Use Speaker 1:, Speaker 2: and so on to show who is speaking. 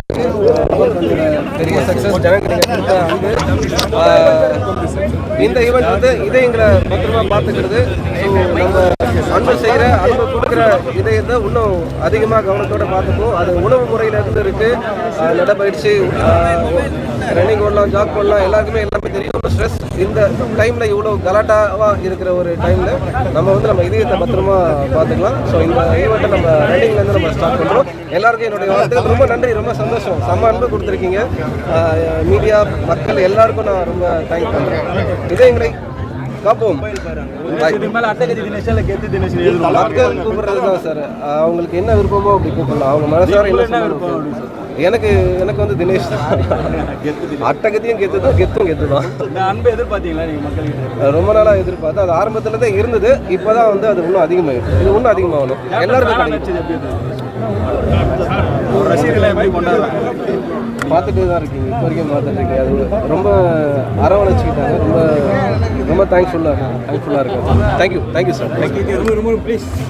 Speaker 1: பெரிய சக்ஸஸ் ஜனங்க நீங்க கொடுத்த அன்பு ஆஹ், இந்த ஈவெண்ட் வந்து இதயங்களை பத்திரமா பார்த்துக்கிறது ஸோ நம்ம அன்பு செய்கிற அன்பு கொடுக்குற இதயத்தை இன்னும் அதிகமாக கவனத்தோட பார்த்துப்போம் அது உணவு முறையில இருந்து இருக்கு ஆஹ், நடைப்பயிற்சி ரன்னிங் ஓடலாம் ஜாக் பண்ணலாம் எல்லாருக்குமே எல்லாமே தெரியும் ஸ்ட்ரெஸ் இந்த டைமில் இவ்வளோ கலாட்டாவாக இருக்கிற ஒரு டைமில் நம்ம வந்து நம்ம இதயத்தை பத்திரமா பார்த்துக்கலாம் ஸோ இந்த ஈவெண்ட்டை நம்ம ரன்னிங்லேருந்து நம்ம ஸ்டார்ட் பண்ணுறோம் எல்லாருக்கும் என்னுடைய வாழ்த்துக்கள் ரொம்ப நன்றி ரொம்ப சந்தோஷம் செம்ம அன்பு கொடுத்துருக்கீங்க மீடியா மக்கள் எல்லாருக்கும் நான் ரொம்ப தேங்க் பண்ணுறேன் இதயங்களை காப்போம் Bye. மக்கள் கூப்பிடுறது தான் சார் அவங்களுக்கு என்ன விருப்பமோ அப்படி கூப்பிடலாம் அவங்க மனசார என்ன சொல்லணும் எனக்கு எனக்கு வந்து தினேஷ் தான் அட்டகத்தையும் கெத்து தான் கெத்தும் கெத்து தான்
Speaker 2: அன்பு எதிர்பார்த்தீங்களா நீங்க மக்கள்கிட்ட
Speaker 1: ரொம்ப நாளாக எதிர்பார்த்து அது ஆரம்பத்துல தான் இருந்தது இப்போதான் வந்து அது இன்னும் அதிகமாகிடும் இது இன்னும் அதிகமாகணும் எல்லாருக்கும் கிடைக்கும்.
Speaker 2: ஒரு ரசிகர்களை எப்படி கொண்டாடுறாங்க
Speaker 1: பார்த்துட்டே தான் இருக்கீங்க இப்போ வரைக்கும் பார்த்துட்டு இருக்கீங்க அது ரொம்ப அரவணைச்சிக்கிட்டாங்க ரொம்ப ரொம்ப தேங்க்ஃபுல்லாக தேங்க்ஃபுல்லாக இருக்கும் தேங்க்யூ தேங்க்யூ சார் தேங்க்யூ
Speaker 2: ரொம்ப ரொம்ப ப்ளீஸ்